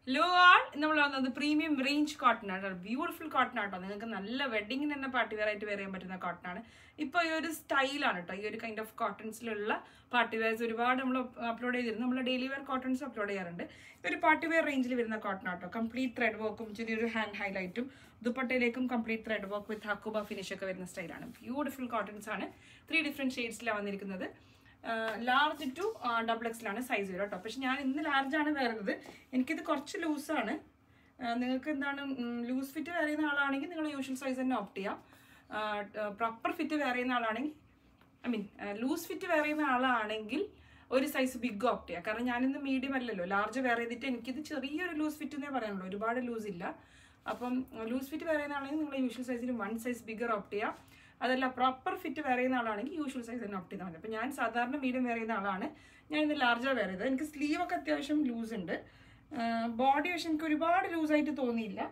Law ആൾ നമ്മൾ വന്നത് പ്രീമിയം റേഞ്ച് കോട്ടൺ ആണ് ബ്യൂട്ടിഫുൾ കോട്ടൺ ആട്ടോ നിങ്ങൾക്ക് നല്ല വെഡിങ്ങിന് തന്നെ പാർട്ടി വെയർ ആയിട്ട് വെയർ ചെയ്യാൻ പറ്റുന്ന കോട്ടൺ ആണ് ഇപ്പോൾ ഈ ഒരു സ്റ്റൈലാണ് കേട്ടോ ഈ ഒരു കൈൻഡ് ഓഫ് കോട്ടൺസിലുള്ള പാർട്ടി വെയർസ് ഒരുപാട് നമ്മൾ അപ്ലോഡ് ചെയ്തിരുന്നു നമ്മൾ ഡെയിലി വെയർ കോട്ടൺസ് അപ്ലോഡ് ചെയ്യാറുണ്ട് ഇതൊരു പാർട്ടി വെയർ റേഞ്ചിൽ വരുന്ന കോട്ടൺ ആട്ടോ കംപ്ലീറ്റ് ത്രെഡ് വർക്കും ചെറിയൊരു ഹാൻഡ് ഹൈലൈറ്റും ദുപ്പട്ടയിലേക്കും complete thread work with hakoba finish ഒക്കെ വരുന്ന സ്റ്റൈലാണ് ബ്യൂട്ടിഫുൾ കോട്ടൺസ് ആണ് ത്രീ ഡിഫറെൻറ്റ് ഷെയ്ഡ്സിലാണ് വന്നിരിക്കുന്നത് ലാർജ് ടു ഡബിൾ എക്സിലാണ് സൈസ് വരും കേട്ടോ പക്ഷെ ഞാൻ ഇന്ന് ലാർജാണ് വരുന്നത് എനിക്കിത് കുറച്ച് ലൂസാണ് നിങ്ങൾക്ക് എന്താണ് ലൂസ് ഫിറ്റ് വെയർ ചെയ്യുന്ന ആളാണെങ്കിൽ നിങ്ങൾ യൂഷ്വൽ സൈസ് തന്നെ ഓപ്റ്റ് ചെയ്യാം പ്രോപ്പർ ഫിറ്റ് വെയർ ചെയ്യുന്ന ആളാണെങ്കിൽ I mean loose fit wear ചെയ്യുന്ന ആളാണെങ്കിൽ ഒരു സൈസ് ബിഗ് ഓപ്റ്റ് ചെയ്യാം കാരണം ഞാനിന്ന് മീഡിയം അല്ലല്ലോ ലാർജ് വെയർ ചെയ്തിട്ട് എനിക്കിത് ചെറിയൊരു ലൂസ് ഫിറ്റ് എന്നേ പറയാനുള്ളൂ ഒരുപാട് ലൂസ് ഇല്ല അപ്പം ലൂസ് ഫിറ്റ് വെയർ ചെയ്യുന്ന ആണെങ്കിൽ നിങ്ങൾ യൂഷ്വൽ സൈസിന് വൺ സൈസ് ബിഗർ ഓപ്റ്റ് ചെയ്യാം അതല്ല പ്രോപ്പർ ഫിറ്റ് വെയർ ചെയ്യുന്ന ആളാണെങ്കിൽ യൂഷ്വൽ സൈസ് തന്നെ ഓപ്റ്റ് ചെയ്താൽ മതി അപ്പം ഞാൻ സാധാരണ മീഡിയം വെയർ ചെയ്യുന്ന ആളാണ് ഞാൻ ഇന്ന് ലാർജാണ് വെയർ ചെയ്തത് എനിക്ക് സ്ലീവ് ഒക്കെ അത്യാവശ്യം ലൂസ് ഉണ്ട് ബോഡി പക്ഷെ എനിക്ക് ഒരുപാട് ലൂസായിട്ട് തോന്നിയില്ല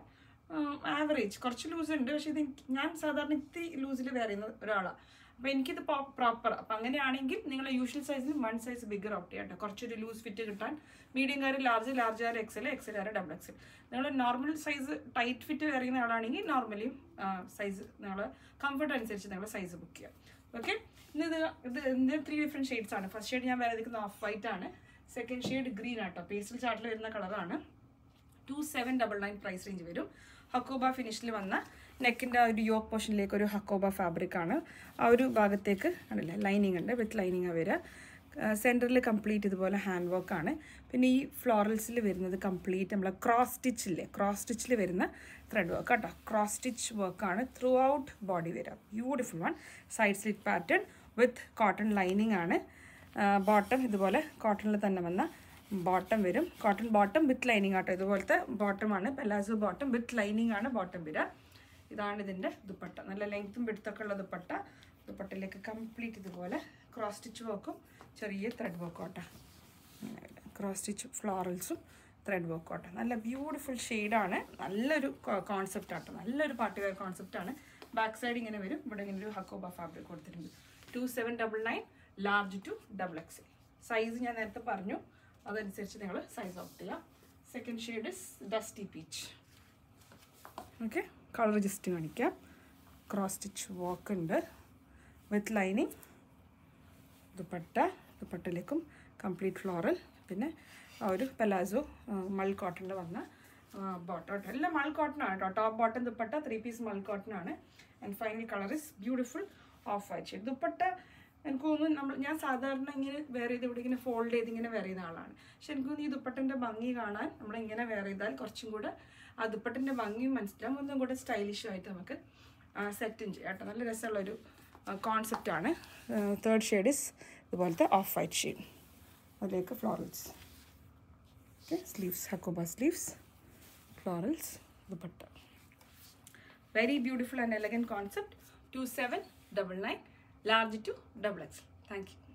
ആവറേജ് കുറച്ച് ലൂസ് ഉണ്ട് പക്ഷെ ഇത് എനിക്ക് ഞാൻ സാധാരണ ഇത്തിരി ലൂസിൽ വെയർ ചെയ്യുന്ന ഒരാളാണ് അപ്പോൾ എനിക്കിത് പ്രോപ്പർ അപ്പം അങ്ങനെയാണെങ്കിൽ നിങ്ങൾ യൂഷ്വൽ സൈസിൽ വൺ സൈസ് ബിഗർ ഓപ്റ്റ് ചെയ്യാം കേട്ടോ കുറച്ചൊരു ലൂസ് ഫിറ്റ് കിട്ടാൻ മീഡിയം കാര് ലാർജ് ലാർജ് കാര് എക്സൽ എക്സൽ കാര് ഡബിൾ എക്സൽ നിങ്ങൾ normal size tight fit wear ചെയ്യുന്ന ആളാണെങ്കിൽ നോർമലിയും സൈസ് നിങ്ങൾ കംഫർട്ട് അനുസരിച്ച് നിങ്ങൾ സൈസ് ബുക്ക് ചെയ്യാം ഓക്കെ ഇന്ന് ഇത് ഇത് ഇതിൻ്റെ ത്രീ ഡിഫറെൻറ്റ് ഷെയ്ഡ്സ് ആണ് ഫസ്റ്റ് ഷെയ്ഡ് ഞാൻ വേറെ ഓഫ് വൈറ്റ് ആണ് സെക്കൻഡ് ഷെയ്ഡ് ഗ്രീൻ ആട്ടോ പേസ്റ്റൽ ചാർട്ടിൽ വരുന്ന കളറാണ് two seven double nine price range വരും ഹക്കോബ ഫിനിഷിൽ വന്ന നെക്കിൻ്റെ ആ ഒരു യോക്ക് പോർഷനിലേക്ക് ഒരു ഹക്കോബ ഫാബ്രിക് ആണ് ആ ഒരു ഭാഗത്തേക്ക് ആണല്ലേ ലൈനിങ് ഉണ്ട് വിത്ത് ലൈനിങ് വരിക സെൻറ്ററിൽ കംപ്ലീറ്റ് ഇതുപോലെ ഹാൻഡ് വർക്ക് ആണ് പിന്നെ ഈ ഫ്ലോറൽസിൽ വരുന്നത് കംപ്ലീറ്റ് നമ്മളെ ക്രോസ് സ്റ്റിച്ചില്ലേ ക്രോസ് സ്റ്റിച്ചിൽ വരുന്ന ത്രെഡ് വർക്ക് കേട്ടോ ക്രോസ് സ്റ്റിച്ച് വർക്കാണ് ത്രൂ ഔട്ട് ബോഡി വരിക beautiful one side slit pattern with cotton lining ആണ് ബോട്ടം ഇതുപോലെ കോട്ടണിൽ തന്നെ വന്ന ബോട്ടം വരും കോട്ടൺ ബോട്ടം വിത്ത് ലൈനിങ് ആട്ടോ ഇതുപോലത്തെ ബോട്ടമാണ് പെലാസോ ബോട്ടം വിത്ത് ലൈനിങ് ആണ് ബോട്ടം വരിക ഇതാണ് ഇതിൻ്റെ ദുപ്പട്ട നല്ല ലെങ്ത്തും വിടുത്തൊക്കെ ഉള്ള ദുപ്പട്ട ദുപ്പട്ടയിലേക്ക് കംപ്ലീറ്റ് ഇതുപോലെ ക്രോസ് സ്റ്റിച്ച് വർക്കും ചെറിയ ത്രെഡ് വർക്കോട്ട ക്രോസ് സ്റ്റിച്ച് ഫ്ലോറൽസും ത്രെഡ് വർക്കോട്ട നല്ല ബ്യൂട്ടിഫുൾ ഷെയ്ഡാണ് നല്ലൊരു കോൺസെപ്റ്റ് ആട്ടോ നല്ലൊരു പാർട്ടി വെയർ കോൺസെപ്റ്റാണ് ബാക്ക് സൈഡ് ഇങ്ങനെ വരും ഇവിടെ ഇങ്ങനെ ഒരു ഹക്കോബ ഫാബ്രിക് കൊടുത്തിട്ടുണ്ട് two seven double nine large to double X size ഞാൻ നേരത്തെ പറഞ്ഞു അതനുസരിച്ച് നിങ്ങൾ സൈസ് ഓപ്റ്റ് ചെയ്യാം second shade is dusty peach okay colour just കാണിക്കാം ക്രോസ് സ്റ്റിച്ച് വർക്ക് ഉണ്ട് വിത്ത് ലൈനിങ് ദുപ്പട്ട ദുപ്പട്ടയിലേക്കും കംപ്ലീറ്റ് ഫ്ലോറൽ പിന്നെ ആ ഒരു പെലാസോ മൾ കോട്ടണിൽ വന്ന ബോട്ടം എല്ലാം മൾ കോട്ടൺ ആണ് കേട്ടോ top bottom dupatta three piece mul cotton ആണ് and final colour is beautiful off white shade dupatta എനിക്ക് തോന്നുന്നു നമ്മൾ ഞാൻ സാധാരണ ഇങ്ങനെ വേറെ ചെയ്ത് ഇവിടെ ഇങ്ങനെ ഫോൾഡ് ചെയ്ത് ഇങ്ങനെ വേറെ ചെയ്ത ആളാണ് പക്ഷെ എനിക്ക് തോന്നുന്നു ഈ ദുപ്പട്ടൻ്റെ ഭംഗി കാണാൻ നമ്മൾ ഇങ്ങനെ വേറെ ചെയ്താൽ കുറച്ചും കൂടെ ആ ദുപ്പട്ടൻ്റെ ഭംഗിയും മനസ്സിലാവും ഒന്നും കൂടെ സ്റ്റൈലിഷ് ആയിട്ട് നമുക്ക് സെറ്റും ചെയ്യാം കേട്ടോ നല്ല രസമുള്ളൊരു കോൺസെപ്റ്റ് ആണ് തേർഡ് ഷെയ്ഡ് ഇസ് ഇതുപോലത്തെ ഓഫ് വൈറ്റ് ഷെയ്ഡ് അതിലേക്ക് florals okay sleeves hakoba sleeves florals dupatta very beautiful and elegant concept two seven double nine large to double XL. Thank you.